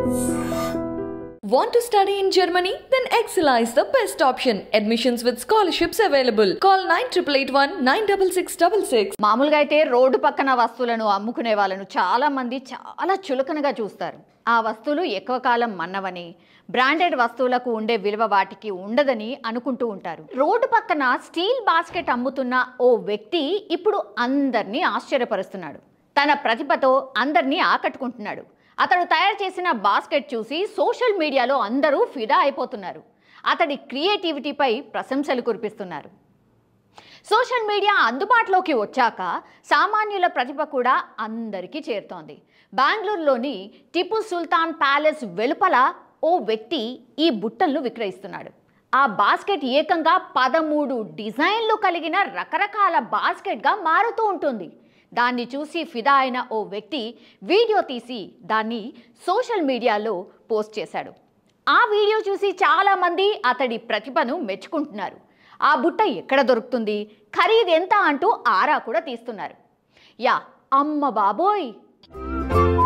Want to study in Germany? Then Excella is the best option. Admissions with scholarships available. Call 9881 96666. మామూలుగా అయితే road పక్కన వస్తువులను అమ్ముకునే వాళ్ళను చాలా మంది చాలా చులకనగా చూస్తారు ఆ వస్తువులు ఎక్కువ కాలం మన్నవని బ్రాండెడ్ వస్తువులకు ఉండే విలువ వాటికి ఉండదని అనుకుంటూ ఉంటారు రోడ్డు పక్కన స్టీల్ బాస్కెట్ అమ్ముతున్న ఓ వ్యక్తి ఇప్పుడు అందరినీ ఆశ్చర్యపరుస్తున్నాడు తన ప్రతిభతో అందరినీ ఆకట్టుకుంటున్నాడు అతడు తయారు చేసిన బాస్కెట్ చూసి సోషల్ మీడియాలో అందరూ ఫిదా అయిపోతున్నారు అతడి క్రియేటివిటీపై ప్రశంసలు కురిపిస్తున్నారు సోషల్ మీడియా అందుబాటులోకి వచ్చాక సామాన్యుల ప్రతిభ కూడా అందరికీ చేరుతోంది బెంగళూరులోని టిపు సుల్తాన్ ప్యాలెస్ వెలుపల ఓ వ్యక్తి ఈ బుట్టలను విక్రయిస్తున్నాడు ఆ బాస్కెట్ ఏకంగా పదమూడు డిజైన్లు కలిగిన రకరకాల బాస్కెట్గా మారుతూ ఉంటుంది దాన్ని చూసి ఫిదా అయిన ఓ వ్యక్తి వీడియో తీసి దాన్ని సోషల్ మీడియాలో పోస్ట్ చేశాడు ఆ వీడియో చూసి చాలామంది అతడి ప్రతిభను మెచ్చుకుంటున్నారు ఆ బుట్ట ఎక్కడ దొరుకుతుంది ఖరీదు ఎంత అంటూ ఆరా కూడా తీస్తున్నారు యా అమ్మ బాబోయ్